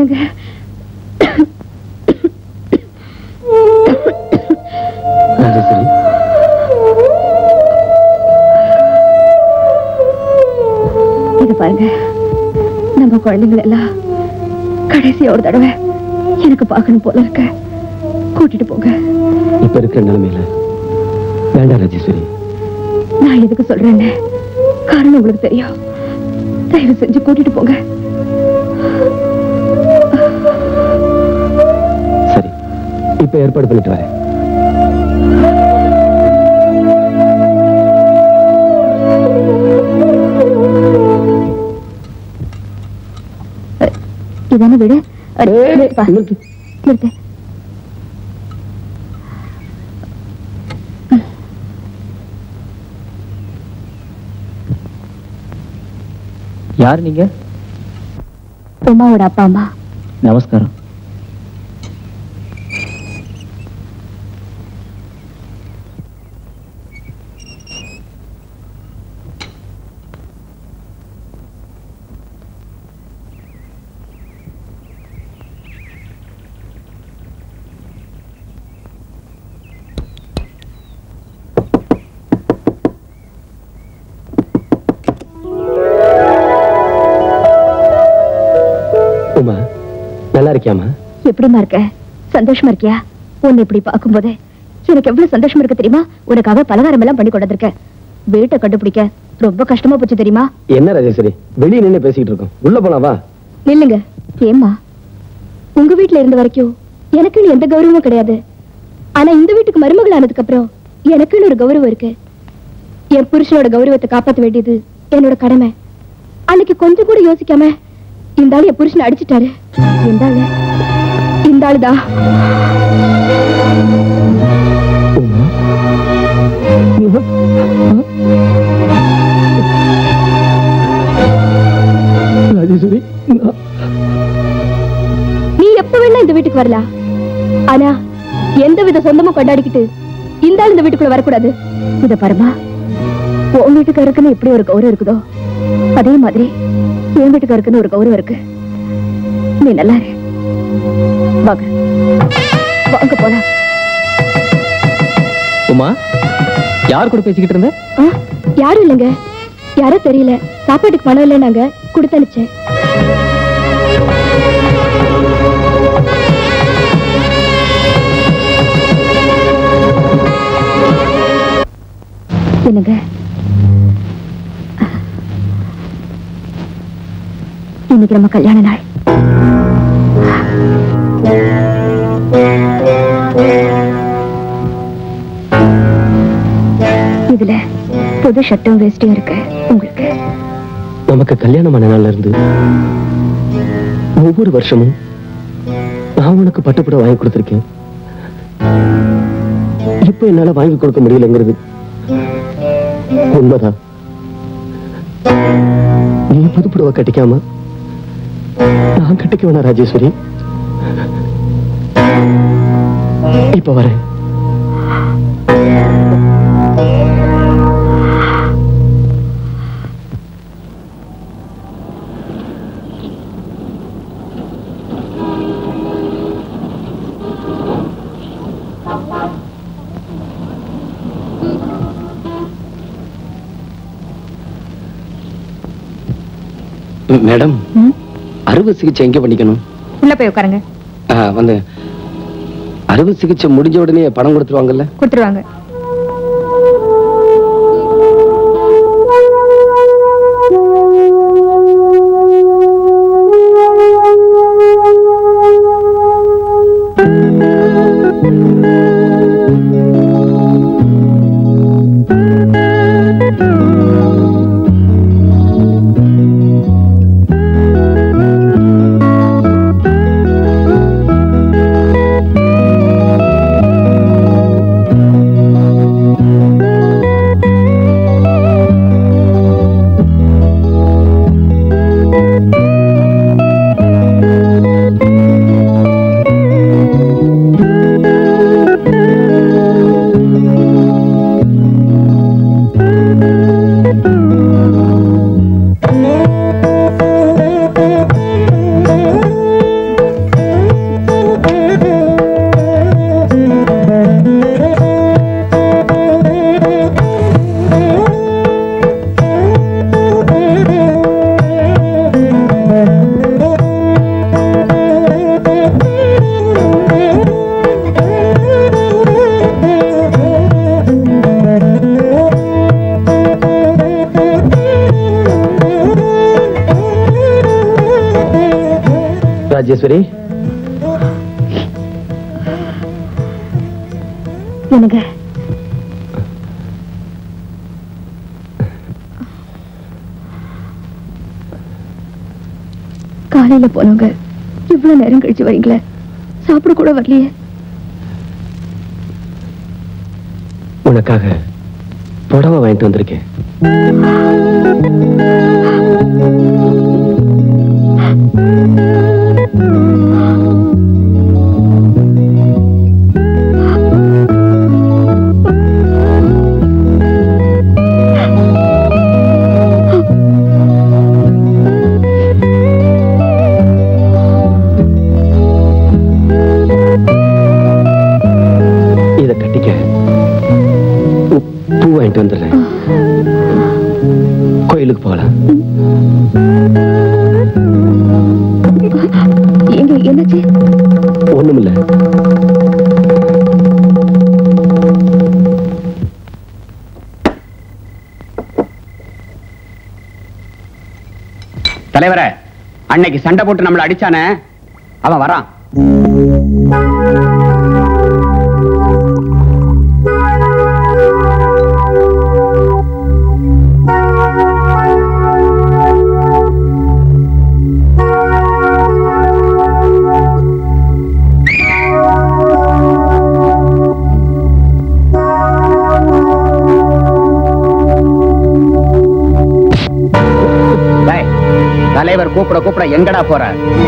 என்னங்க ராஜேஸ்வரி இது பாருங்க நம்ம குழந்தைங்களை எல்லாம் கடைசியா ஒரு தடவை எனக்கு பார்க்கணும் போல இருக்க கூட்டிட்டு போங்க இப்ப இருக்கிற நிலைமையில வேண்டாம் ராஜேஸ்வரி நான் எதுக்கு சொல்றேன்னு காரணம் உங்களுக்கு தெரியும் தயவு செஞ்சு கூட்டிட்டு போங்க சரி இப்ப ஏற்பாடு பண்ணிட்டு வரேன் இதான வீடு அட, வா, நிறுத்து. நிறுத்து. யார் நீங்க உமாவோட அப்பா அம்மா நமஸ்காரம் உமா நல்லா இருக்கியாமா எப்படிமா இருக்க சந்தோஷமா இருக்கியா உன்னை இப்படி பார்க்கும்போது எனக்கு எவ்வளவு சந்தோஷமா இருக்கு தெரியுமா உனக்காக பலகாரம் எல்லாம் பண்ணி கொண்டு வந்திருக்கேன் வீட்டை கண்டுபிடிக்க ரொம்ப கஷ்டமா போச்சு தெரியுமா என்ன ராஜேஸ்வரி வெளியே நின்னு பேசிக்கிட்டு இருக்கோம் உள்ள போலாம் வா நில்லுங்க ஏம்மா உங்க வீட்ல இருந்த வரைக்கும் எனக்குன்னு எந்த கௌரவமும் கிடையாது ஆனா இந்த வீட்டுக்கு மருமகள் ஆனதுக்கு அப்புறம் எனக்குன்னு ஒரு கௌரவம் இருக்கு என் புருஷனோட கௌரவத்தை காப்பாத்த வேண்டியது என்னோட கடமை அன்னைக்கு கொஞ்சம் கூட யோசிக்காம இந்த ஆளு என் புருஷனை அடிச்சிட்டாரு இந்த ஆளு இந்த ஆளுதான் உமா ராஜேஸ்வரி நான் நீ எப்ப வேணா இந்த வீட்டுக்கு வரலாம் ஆனா எந்த வித சொந்தமும் கொண்டாடிக்கிட்டு இந்த ஆள் இந்த வீட்டுக்குள்ள வரக்கூடாது இத பாருமா உன் வீட்டுக்காருக்குன்னு எப்படி ஒரு கௌரவம் இருக்குதோ அதே மாதிரி என் வீட்டுக்காருக்குன்னு ஒரு கௌரவம் இருக்கு நீ நல்லா இரு வாங்க வாங்க போலாம் உமா யார் கூட பேசிக்கிட்டு இருந்த ஆ, யாரும் இல்லைங்க யாரோ தெரியல சாப்பாட்டுக்கு பணம் இல்லை நாங்க கொடுத்தனுச்சேன் என்னங்க இன்னைக்கு நம்ம கல்யாண நாள் இதுல புது ஷர்ட்டும் வேஸ்டியும் இருக்கு உங்களுக்கு நமக்கு கல்யாணமான நாள்ல இருந்து ஒவ்வொரு வருஷமும் நான் உனக்கு பட்டுப்புட வாங்கி கொடுத்திருக்கேன் இப்ப என்னால வாங்கி கொடுக்க முடியலங்கிறது உண்மைதான் நீ புதுப்புடவை கட்டிக்காம நான் கட்டிக்க வேணா ராஜேஸ்வரி இப்ப வரேன் மேடம் ம்? அறுவை சிகிச்சை எங்க பண்ணிக்கணும் உள்ள போய் உட்காருங்க ஆ, வந்து அறுவை சிகிச்சை முடிஞ்ச உடனே பணம் கொடுத்துருவாங்கல்ல கொடுத்துருவாங்க ராஜேஸ்வரி எனக்கு காலையில போனவங்க இவ்வளவு நேரம் கழிச்சு வரீங்களே சாப்பிட கூட வரலையே உனக்காக புடவை வாங்கிட்டு வந்திருக்கேன் இத கட்டிக்க பூ- பூ வாங்கிட்டு வந்துடுறேன் கோயிலுக்கு போகலாம் எங்க என்னாச்சு ஒண்ணுமில்ல தலைவரே அன்னைக்கு சண்டை போட்டு நம்மள அடிச்சானே அவன் வரான் டேய், தலைவர் கூப்பிட கூப்பிட எங்கடா போற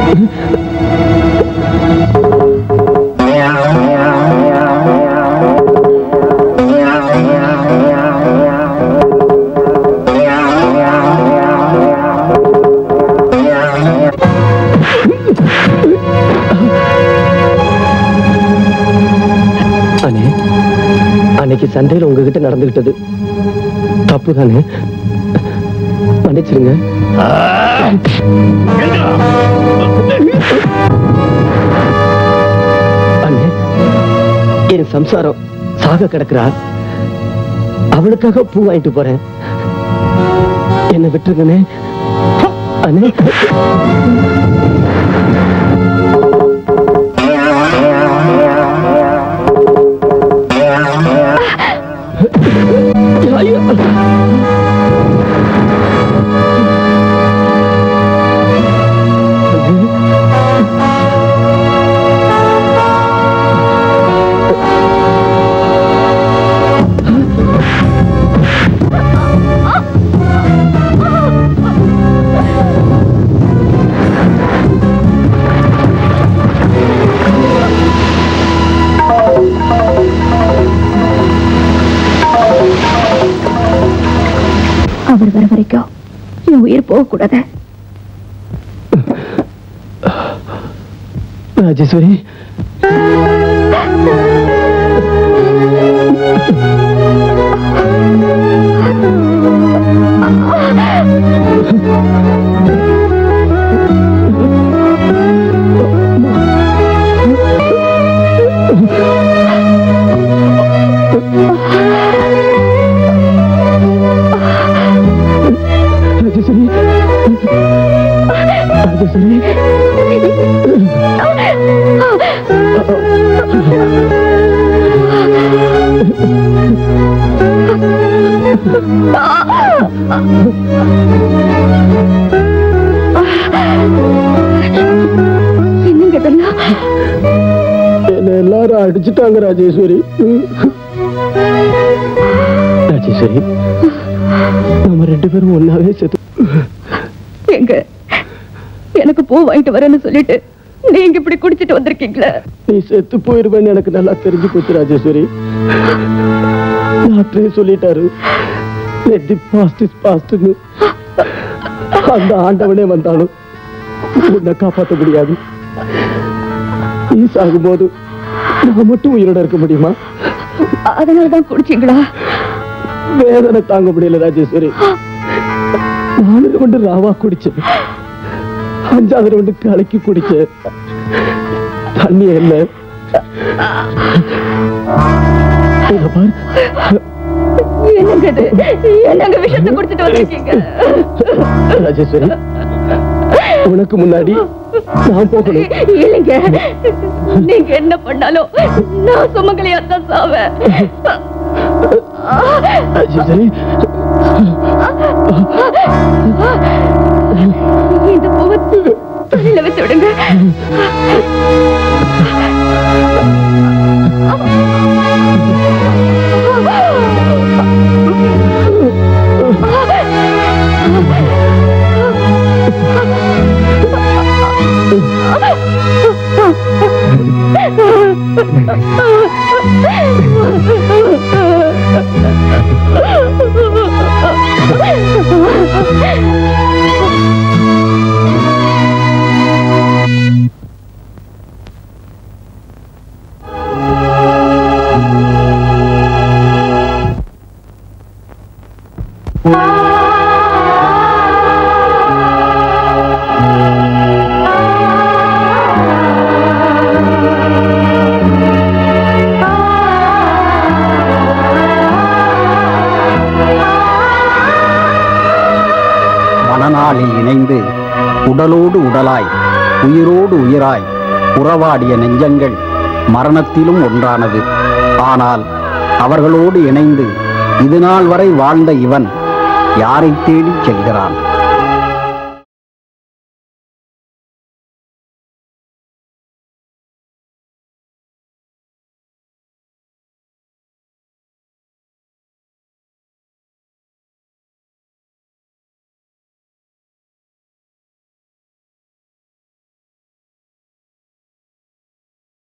அண்ணே அன்னைக்கு சண்டையில் உங்ககிட்ட நடந்துகிட்டது தப்பு தானே மன்னிச்சிருங்க அண்ணே என் சம்சாரம் சாக கிடக்குறா அவளுக்காக பூ வாங்கிட்டு போறேன் என்ன விட்டுருங்கண்ணே அண்ணே ஐயோ. அவர் வர வரைக்கும் என் உயிர் போக கூடாது ராஜேஸ்வரி ராஜேஸ்வரி ராஜேஸ்வரி என்னங்க இதெல்லாம் என்ன எல்லாரும் அடிச்சுட்டாங்க ராஜேஸ்வரி ராஜேஸ்வரி நம்ம ரெண்டு பேரும் ஒன்னாவே செத்து எங்க எனக்கு பூ வாங்கிட்டு வரேன்னு சொல்லிட்டு நீங்க இப்படி குடிச்சிட்டு வந்திருக்கீங்களே நீ செத்து போயிருவேன்னு எனக்கு நல்லா தெரிஞ்சு போச்சு ராஜேஸ்வரி டாக்டரே சொல்லிட்டாரு தி பாஸ்ட் இஸ் பாஸ்ட்னு அந்த ஆண்டவனே வந்தாலும் உன்னை காப்பாற்ற முடியாது நீ சாகும்போது நான் மட்டும் உயிரோட இருக்க முடியுமா அதனாலதான் குடிச்சீங்களா வேதனை தாங்க முடியல ராஜேஸ்வரி நாலு கொண்டு ராவா குடிச்சேன் அஞ்சாவது ரெண்டு கலக்கி குடிச்சேன் தண்ணி என்ன இங்க பாரு என்னங்க இது என்னங்க விஷத்தை குடிச்சிட்டு வந்திருக்கீங்க ராஜேஸ்வரி உனக்கு முன்னாடி நான் போகணும் இல்லைங்க நீங்க என்ன பண்ணாலும் நான் சுமங்கலியா தான் சாவேன் ராஜேஸ்வரி இந்த பூவை தலையில வச்சு விடுங்க மணநாளில் இணைந்து உடலோடு உடலாய் உயிரோடு உயிராய் உறவாடிய நெஞ்சங்கள் மரணத்திலும் ஒன்றானது ஆனால் அவர்களோடு இணைந்து இதுநாள் வரை வாழ்ந்த இவன் யாரைத் தேடிச் செல்கிறான்